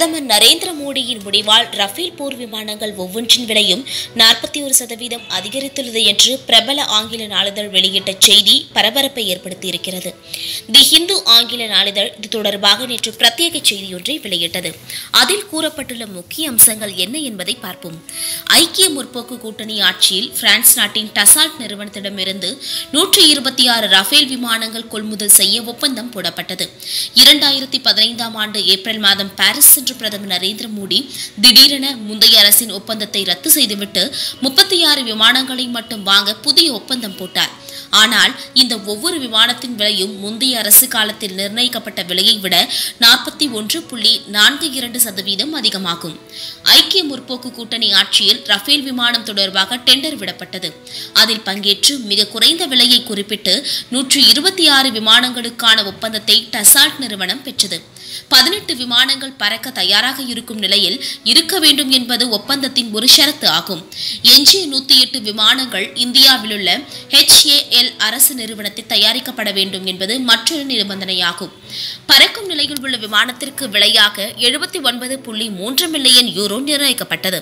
பிரதமர் நரேந்திர மோடியின் முடிவால் ரஃபேல் போர் விமானங்கள் ஒவ்வொன்றின் விலையும் நாற்பத்தி ஒரு சதவீதம் அதிகரித்துள்ளது என்று பிரபல ஆங்கில நாளிதழ் வெளியிட்ட செய்தி பரபரப்பை ஏற்படுத்தியிருக்கிறது தி ஹிந்து ஆங்கில நாளிதழ் இது தொடர்பாக நேற்று பிரத்யேக செய்தியொன்றை வெளியிட்டது அதில் கூறப்பட்டுள்ள முக்கிய அம்சங்கள் என்ன என்பதை பார்ப்போம் ஐக்கிய முற்போக்கு கூட்டணி ஆட்சியில் பிரான்ஸ் நாட்டின் டசால்ட் நிறுவனத்திடமிருந்து நூற்றி இருபத்தி ஆறு ரஃபேல் விமானங்கள் கொள்முதல் செய்ய ஒப்பந்தம் போடப்பட்டது இரண்டாயிரத்தி பதினைந்தாம் ஆண்டு ஏப்ரல் மாதம் பாரிஸ் சென்ற பிரதமர் நரேந்திர மோடி திடீரென முந்தைய அரசின் ஒப்பந்தத்தை ரத்து செய்துவிட்டு முப்பத்தி ஆறு விமானங்களை மட்டும் வாங்க புதிய ஒப்பந்தம் போட்டார் ஆனால் இந்த ஒவ்வொரு விமானத்தின் விலையும் முந்தைய அரசு காலத்தில் நிர்ணயிக்கப்பட்ட விலையை விட நாற்பத்தி ஒன்று புள்ளி நான்கு இரண்டு சதவீதம் அதிகமாகும் ஐக்கிய முற்போக்கு கூட்டணி ஆட்சியில் ரஃபேல் விமானம் தொடர்பாக டெண்டர் விடப்பட்டது அதில் பங்கேற்று மிக குறைந்த விலையை குறிப்பிட்டு நூற்று இருபத்தி ஆறு விமானங்களுக்கான ஒப்பந்தத்தை டசால்ட் நிறுவனம் பெற்றது பதினெட்டு விமானங்கள் பறக்க தயாராக இருக்கும் நிலையில் இருக்க வேண்டும் என்பது ஒப்பந்தத்தின் ஒரு ஷரத்து ஆகும் எஞ்சிய நூத்தி எட்டு விமானங்கள் இந்தியாவிலுள்ள HAL அரசு நிறுவனத்தில் தயாரிக்கப்பட வேண்டும் என்பது மற்றொரு நிபந்தனையாகும் பறக்கும் நிலையில் உள்ள விமானத்திற்கு விலையாக எழுபத்தி ஒன்பது புள்ளி மூன்று மில்லியன் யூரோ நிர்ணயிக்கப்பட்டது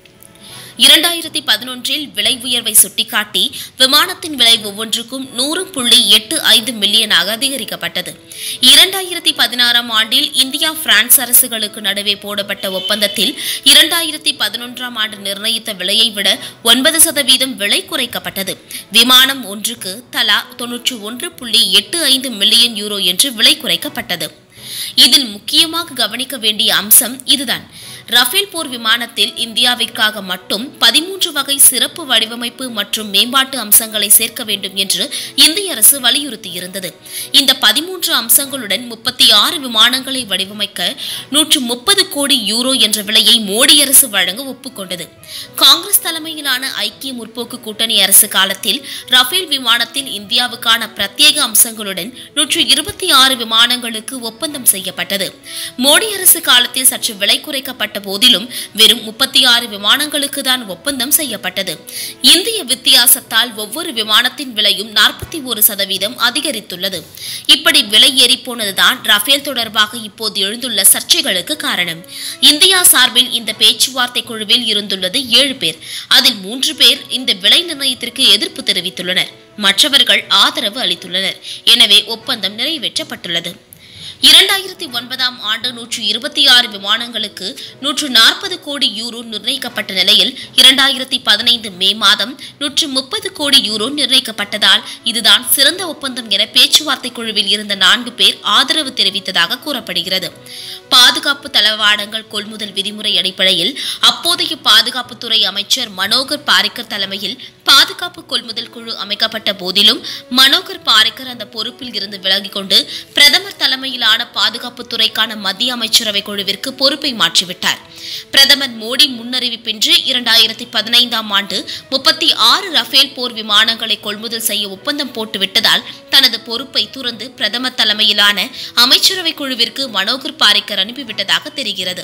இரண்டாயிரத்தி பதினொன்றில் விலை உயர்வை சுட்டிக்காட்டி விமானத்தின் விலை ஒவ்வொன்றுக்கும் நூறு புள்ளி எட்டு ஐந்து மில்லியனாக அதிகரிக்கப்பட்டது இரண்டாயிரத்தி பதினாறாம் ஆண்டில் இந்தியா பிரான்ஸ் அரசுகளுக்கு நடுவே போடப்பட்ட ஒப்பந்தத்தில் இரண்டாயிரத்தி பதினொன்றாம் ஆண்டு நிர்ணயித்த விலையை விட ஒன்பது சதவீதம் விலை குறைக்கப்பட்டது விமானம் ஒன்றுக்கு தலா தொன்னூற்று ஒன்று புள்ளி எட்டு ஐந்து மில்லியன் யூரோ என்று விலை குறைக்கப்பட்டது இதில் முக்கியமாக கவனிக்க வேண்டிய அம்சம் இதுதான் ரஃபேல் போர் விமானத்தில் இந்தியாவிற்காக மட்டும் பதிமூன்று வகை சிறப்பு வடிவமைப்பு மற்றும் மேம்பாட்டு அம்சங்களை சேர்க்க வேண்டும் என்று இந்திய அரசு வலியுறுத்தியிருந்தது இந்த பதிமூன்று அம்சங்களுடன் முப்பத்தி ஆறு விமானங்களை வடிவமைக்க நூற்று முப்பது கோடி யூரோ என்ற விலையை மோடி அரசு வழங்க ஒப்புக்கொண்டது காங்கிரஸ் தலைமையிலான ஐக்கிய முற்போக்கு கூட்டணி அரசு காலத்தில் ரஃபேல் விமானத்தில் இந்தியாவுக்கான பிரத்யேக அம்சங்களுடன் நூற்று இருபத்தி ஆறு விமானங்களுக்கு ஒப்பந்தம் செய்யப்பட்டது மோடி அரசு காலத்தில் சற்று விலை குறைக்கப்பட்ட போதிலும் வெறும் முப்பத்தி ஆறு விமானங்களுக்கு தான் ஒப்பந்தம் செய்யப்பட்டது இந்திய வித்தியாசத்தால் ஒவ்வொரு விமானத்தின் விலையும் நாற்பத்தி ஒரு சதவீதம் அதிகரித்துள்ளது இப்படி விலை ஏறிப்போனதுதான் ரஃபேல் தொடர்பாக இப்போது எழுந்துள்ள சர்ச்சைகளுக்கு காரணம் இந்தியா சார்பில் இந்த பேச்சுவார்த்தை குழுவில் இருந்துள்ளது ஏழு பேர் அதில் மூன்று பேர் இந்த விலை நிர்ணயத்திற்கு எதிர்ப்பு தெரிவித்துள்ளனர் மற்றவர்கள் ஆதரவு அளித்துள்ளனர் எனவே ஒப்பந்தம் நிறைவேற்றப்பட்டுள்ளது இரண்டாயிரத்தி ஒன்பதாம் ஆண்டு நூற்று இருபத்தி ஆறு விமானங்களுக்கு நூற்று நாற்பது கோடி யூரோ நிர்ணயிக்கப்பட்ட நிலையில் இரண்டாயிரத்தி பதினைந்து மே மாதம் நூற்று முப்பது கோடி யூரோ நிர்ணயிக்கப்பட்டதால் இதுதான் சிறந்த ஒப்பந்தம் என பேச்சுவார்த்தை குழுவில் இருந்த நான்கு பேர் ஆதரவு தெரிவித்ததாக கூறப்படுகிறது பாதுகாப்பு தளவாடங்கள் கொள்முதல் விதிமுறை அடிப்படையில் அப்போதைய பாதுகாப்புத்துறை அமைச்சர் மனோகர் பாரிக்கர் தலைமையில் பாதுகாப்பு கொள்முதல் குழு அமைக்கப்பட்ட போதிலும் மனோகர் பாரிக்கர் அந்த பொறுப்பில் இருந்து விலகிக் கொண்டு பிரதமர் தலைமையிலான பாதுகாப்புத்துறைக்கான மத்திய அமைச்சரவை குழுவிற்கு பொறுப்பை மாற்றிவிட்டார் பிரதமர் மோடி முன்னறிவிப்பின்றி இரண்டாயிரத்தி பதினைந்தாம் ஆண்டு முப்பத்தி ஆறு ரஃபேல் போர் விமானங்களை கொள்முதல் செய்ய ஒப்பந்தம் போட்டுவிட்டதால் தனது பொறுப்பை துறந்து பிரதமர் தலைமையிலான அமைச்சரவை குழுவிற்கு மனோகர் பாரிக்கர் அனுப்பிவிட்டதாக தெரிகிறது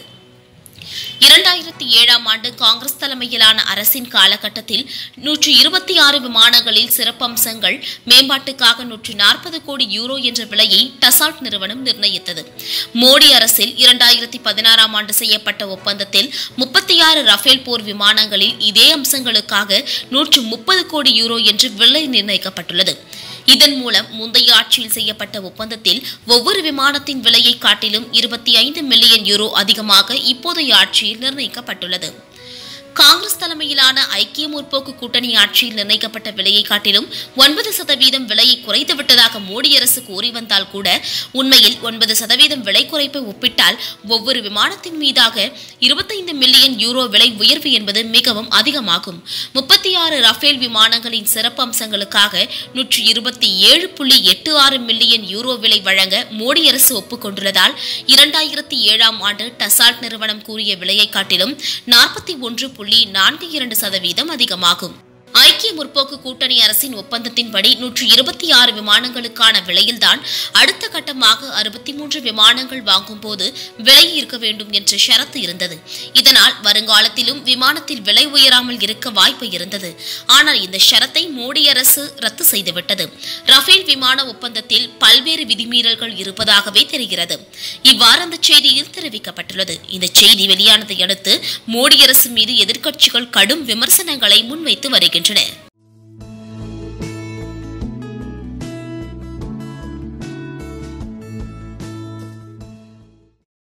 இரண்டாயிரத்தி ஏழாம் ஆண்டு காங்கிரஸ் தலைமையிலான அரசின் காலகட்டத்தில் நூற்று இருபத்தி ஆறு விமானங்களில் சிறப்பம்சங்கள் மேம்பாட்டுக்காக நூற்று நாற்பது கோடி யூரோ என்ற விலையை டசால்ட் நிறுவனம் நிர்ணயித்தது மோடி அரசில் இரண்டாயிரத்தி பதினாறாம் ஆண்டு செய்யப்பட்ட ஒப்பந்தத்தில் முப்பத்தி ஆறு ரஃபேல் போர் விமானங்களில் இதே அம்சங்களுக்காக நூற்று முப்பது கோடி யூரோ என்று விலை நிர்ணயிக்கப்பட்டுள்ளது இதன் மூலம் முந்தைய ஆட்சியில் செய்யப்பட்ட ஒப்பந்தத்தில் ஒவ்வொரு விமானத்தின் விலையை காட்டிலும் இருபத்தி ஐந்து மில்லியன் யூரோ அதிகமாக இப்போதைய ஆட்சியில் நிர்ணயிக்கப்பட்டுள்ளது காங்கிரஸ் தலைமையிலான ஐக்கிய முற்போக்கு கூட்டணி ஆட்சியில் நிர்ணயிக்கப்பட்ட விலையை காட்டிலும் ஒன்பது சதவீதம் விலையை குறைத்து விட்டதாக மோடி அரசு கூறி வந்தால் கூட உண்மையில் ஒன்பது சதவீதம் விலை குறைப்பை ஒப்பிட்டால் ஒவ்வொரு விமானத்தின் மீதாக இருபத்தைந்து மில்லியன் யூரோ விலை உயர்வு என்பது மிகவும் அதிகமாகும் முப்பத்தி ஆறு ரஃபேல் விமானங்களின் சிறப்பு அம்சங்களுக்காக நூற்றி இருபத்தி ஏழு புள்ளி எட்டு ஆறு மில்லியன் யூரோ விலை வழங்க மோடி அரசு ஒப்புக்கொண்டுள்ளதால் இரண்டாயிரத்தி ஏழாம் ஆண்டு டசால்ட் நிறுவனம் கூறிய விலையை காட்டிலும் நாற்பத்தி ஒன்று புள்ளி நான்கு இரண்டு சதவீதம் அதிகமாகும் ஐக்கிய முற்போக்கு கூட்டணி அரசின் ஒப்பந்தத்தின்படி நூற்று இருபத்தி ஆறு விமானங்களுக்கான விலையில்தான் அடுத்த கட்டமாக அறுபத்தி மூன்று விமானங்கள் வாங்கும் போது விலை இருக்க வேண்டும் என்ற ஷரத்து இருந்தது இதனால் வருங்காலத்திலும் விமானத்தில் விலை உயராமல் இருக்க வாய்ப்பு இருந்தது ஆனால் இந்த ஷரத்தை மோடி அரசு ரத்து செய்துவிட்டது ரஃபேல் விமான ஒப்பந்தத்தில் பல்வேறு விதிமீறல்கள் இருப்பதாகவே தெரிகிறது இவ்வாறு அந்த செய்தியில் தெரிவிக்கப்பட்டுள்ளது இந்த செய்தி வெளியானதை அடுத்து மோடி அரசு மீது எதிர்க்கட்சிகள் கடும் விமர்சனங்களை முன்வைத்து வருகின்றன